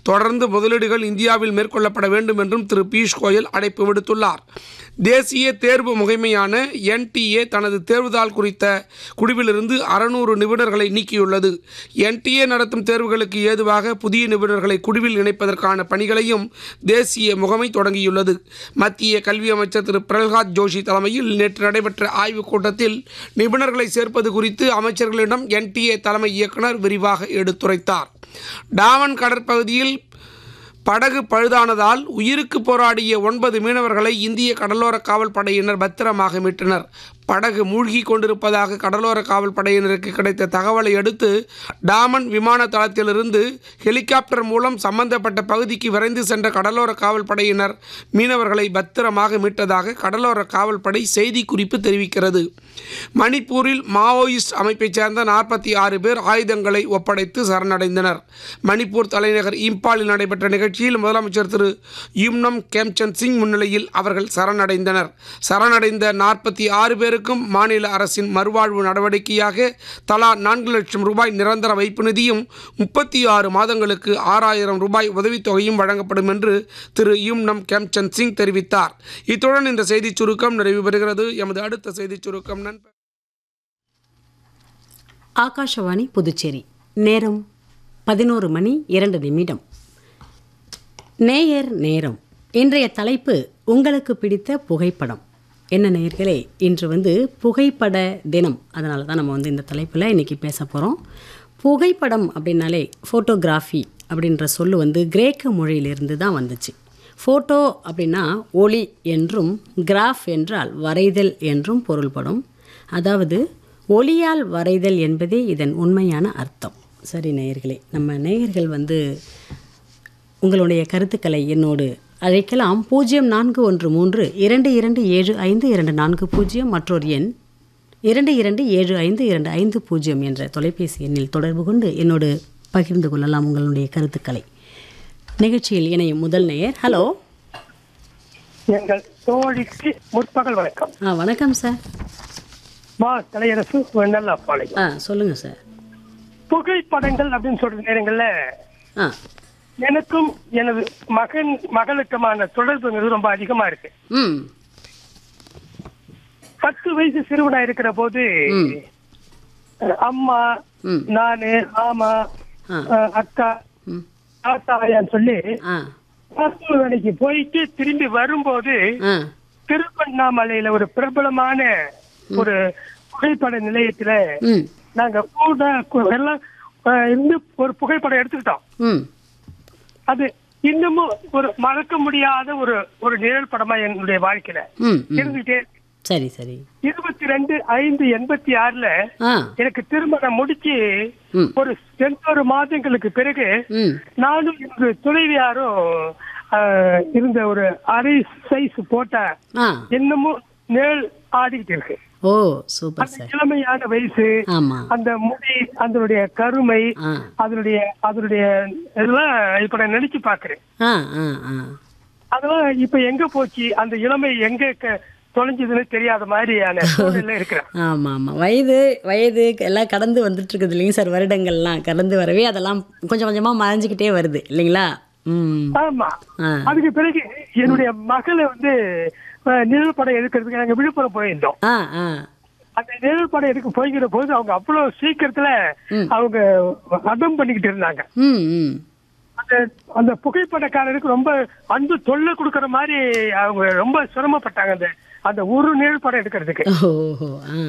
தொடர்ந்து முதலீடுகள் இந்தியாவில் மேற்கொள்ளப்பட வேண்டும் என்றும் திரு பியூஷ் கோயல் அழைப்பு விடுத்துள்ளார் தேசிய தேர்வு முகமையான என்டிஏ தனது தேர்வுதாள் குறித்த குழுவிலிருந்து அறுநூறு நிபுணர்களை நீக்கியுள்ளது என்டிஏ நடத்தும் தேர்வுகளுக்கு ஏதுவாக புதிய நிபுணர்களை குழுவில் இணைப்பதற்கான பணிகளையும் தேசிய முகமை தொடங்கியுள்ளது மத்திய கல்வி அமைச்சர் திரு பிரகலாத் ஜோஷி தலைமையில் நேற்று நடைபெற்ற ஆய்வுக் கூட்டத்தில் நிபுணர்களை சேர்ப்பது குறித்து அமைச்சர்களிடம் என்டிஏ தலைமை இயக்குனர் விரிவாக எடுத்துரைத்தார் டாமன் கடற்பகுதியில் படகு பழுதானதால் உயிருக்கு போராடிய ஒன்பது மீனவர்களை இந்திய கடலோர காவல் படையினர் பத்திரமாக மீட்டனர் படகு மூழ்கி கொண்டிருப்பதாக கடலோர காவல் படையினருக்கு கிடைத்த தகவலை அடுத்து டாமன் விமான தளத்திலிருந்து ஹெலிகாப்டர் மூலம் சம்பந்தப்பட்ட பகுதிக்கு விரைந்து சென்ற கடலோர காவல் படையினர் மீனவர்களை பத்திரமாக மீட்டதாக கடலோர காவல் படை செய்திக்குறிப்பு தெரிவிக்கிறது மணிப்பூரில் மாவோயிஸ்ட் அமைப்பைச் சேர்ந்த நாற்பத்தி ஆறு பேர் ஆயுதங்களை ஒப்படைத்து சரணடைந்தனர் மணிப்பூர் தலைநகர் இம்பாலில் நடைபெற்ற நிகழ்ச்சியில் முதலமைச்சர் திரு யும்னம் கேம்சந்த் சிங் முன்னிலையில் அவர்கள் சரணடைந்தனர் சரணடைந்த நாற்பத்தி ஆறு பேருக்கும் மாநில அரசின் மறுவாழ்வு நடவடிக்கையாக தலா நான்கு லட்சம் ரூபாய் நிரந்தர வைப்பு நிதியும் முப்பத்தி ஆறு மாதங்களுக்கு ஆறாயிரம் ரூபாய் உதவித்தொகையும் வழங்கப்படும் என்று திரு யும்னம் கேம்சந்த் சிங் தெரிவித்தார் இத்துடன் இந்த செய்திச் சுருக்கம் நிறைவு பெறுகிறது எமது அடுத்த செய்திச் சுருக்கம் நண்பர் ஆகாஷவாணி புதுச்சேரி நேரம் பதினோரு மணி இரண்டு நிமிடம் நேயர் நேரம் இன்றைய தலைப்பு உங்களுக்கு பிடித்த புகைப்படம் என்ன நேயர்களே இன்று வந்து புகைப்பட தினம் அதனால தான் நம்ம வந்து இந்த தலைப்பில் இன்றைக்கி பேச போகிறோம் புகைப்படம் அப்படின்னாலே ஃபோட்டோகிராஃபி அப்படின்ற சொல்லு வந்து கிரேக்க மொழியிலிருந்து தான் வந்துச்சு ஃபோட்டோ அப்படின்னா ஒளி என்றும் கிராஃப் என்றால் வரைதல் என்றும் பொருள்படும் அதாவது ஒளியால் வரைதல் என்பதே இதன் உண்மையான அர்த்தம் சரி நேயர்களே நம்ம நேயர்கள் வந்து உங்களுடைய கருத்துக்களை என்னோடு அழைக்கலாம் பூஜ்ஜியம் நான்கு ஒன்று மூன்று இரண்டு இரண்டு ஏழு ஐந்து இரண்டு நான்கு பூஜ்ஜியம் மற்றொரு எண் இரண்டு இரண்டு ஏழு ஐந்து இரண்டு ஐந்து பூஜ்ஜியம் என்ற தொலைபேசி எண்ணில் தொடர்பு கொண்டு என்னோடு பகிர்ந்து கொள்ளலாம் உங்களுடைய கருத்துக்களை நிகழ்ச்சியில் இணையும் முதல் நேயர் ஹலோ எங்கள் தோழிக்கு முற்பகல் வணக்கம் ஆ வணக்கம் சார் மா தலையரசு வெண்ணல்லா பாளையம் ஆ சொல்லுங்கள் சார் புகைப்படங்கள் அப்படின்னு சொல்ற நேரங்கள்ல ஆ எனக்கும் எனது மகன் மகளுக்குமான தொடர்புங்கிறது ரொம்ப அதிகமா இருக்கு ம் பத்து வயசு சிறுவனா இருக்கிற போது ம். அஹ், அம்மா ம். நானு மாமா ஆ. அஹ், அக்கா ம் தாத்தாயான்னு சொல்லி ஆ மருத்துவ வேலைக்கு போயிட்டு திரும்பி வரும்போது ஆ திருவண்ணாமலையில ஒரு பிரபலமான ஒரு புகைப்பட நிலையத்துல ம் நாங்க கூட கு- எல்லாம் அஹ், இருந்து ஒரு புகைப்படம் எடுத்துக்கிட்டோம் ம் அது இன்னமும் ஒரு மறக்க முடியாத ஒரு ஒரு நிழல் படமா என்னுடைய வாழ்க்கையில ம் ம் இருந்துட்டே இருக்கு. சரி சரி இருபத்தி ரெண்டு ஐந்து எண்பத்தி ஆறுல ஆ எனக்கு திருமணம் முடிச்சு ம் ஒரு ரெண்டொரு மாதங்களுக்கு பிறகு ம் நானும் எனக்கு துணைவியாரும் அஹ், இருந்த ஒரு அரை சைஸ் போட்ட ஆ இன்னமும் நேள் ஆடிக்கிட்டு இருக்கு ஓ சூப்பர் அந்த சார் இளமையான வயசு ஆமாம் அந்த முடி அதனுடைய கருமை ஆ அதனுடைய அதனுடைய இதெல்லாம் இப்ப நான் நினைச்சு பாக்குறேன் ஆ ஆ ஆ அதெல்லாம் இப்ப எங்க போச்சு அந்த இளமை எங்க க- தொலைஞ்சதுன்னு தெரியாத மாதிரியான சூழ்நிலை இருக்கிறேன் ஆமாம் ஆமாம் வயது வயது எல்லாம் கடந்து வந்துட்டு இருக்குது இல்லைங்க சார் வருடங்கள்லாம் கடந்து வரவே அதெல்லாம் கொஞ்சம் கொஞ்சமாக மறைஞ்சிக்கிட்டே வருது இல்லைங்களா ம் ஆமா ஆ அதுக்கு பிறகு என்னுடைய மகளை வந்து அஹ், நிழல் படம் எடுக்கிறதுக்கு நாங்க விழுப்புரம் போயிருந்தோம் ஆ ஆ அந்த நிழல் படம் எடுக்க போய்கிற போது அவங்க அவ்வளவு சீக்கிரத்துல அவங்க அடம் பண்ணிக்கிட்டு இருந்தாங்க ம் ம் அந்த அந்த புகைப்படக்காரருக்கு ரொம்ப அன்பு தொல்லை கொடுக்கற மாதிரி அவங்க ரொம்ப சிரமப்பட்டாங்க அந்த அந்த ஒரு நிழல் படம் எடுக்கிறதுக்கு ஓஹோ ஆ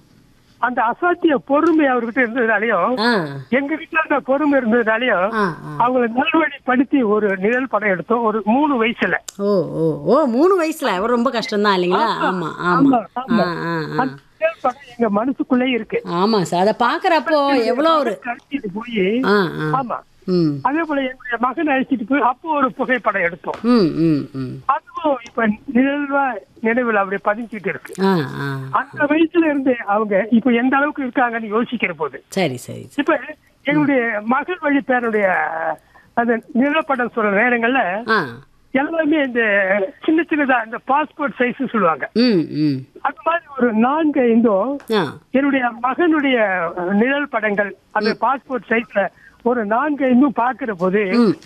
அந்த அசாத்திய பொறுமை அவர்கிட்ட இருந்ததுனாலயும் ஆ எங்க வீட்டுல அந்த பொறுமை இருந்ததுனாலயும் ஆ ஆ அவங்கள நல்வழிப்படுத்தி ஒரு நிழல் படம் எடுத்தோம் ஒரு மூணு வயசுல ஓ ஓ ஓ மூணு வயசுல அவர் ரொம்ப கஷ்டம்தான் இல்லைங்களா ஆமா ஆமா ஆமா, ஆ ஆ ஆ அந்த நிழல் படம் எங்க மனசுக்குள்ளே இருக்கு ஆமா சார் அதை பாக்குறப்போ எவ்வளோ ஒரு கடத்திட்டு போய் ஆ ஆ ஆமா ம் அதே போல என்னுடைய மகன் அழைச்சிட்டு போய் அப்போ ஒரு புகைப்படம் எடுத்தோம் ம் ம் ம் அதுவும் இப்ப நிழல்வா நினைவில் அப்படி பதிஞ்சிட்டு இருக்கு ஆ ஆ அந்த வயசுல இருந்து அவங்க இப்ப எந்த அளவுக்கு இருக்காங்கன்னு யோசிக்கிற போது சரி சரி சரி. இப்ப எங்களுடைய மகள் வழி பேருடைய அந்த நிலப்படம் சொல்ற நேரங்கள்ல ஆ எல்லாமே இந்த சின்ன சின்னதா இந்த பாஸ்போர்ட் சைஸ் சொல்லுவாங்க ம் ம் அது மாதிரி ஒரு நான்கு ஐந்தும் ஆ என்னுடைய மகனுடைய நிழல் படங்கள் அந்த பாஸ்போர்ட் சைஸ்ல ஒரு நான்கு ஐந்தும் பாக்குற போது ம்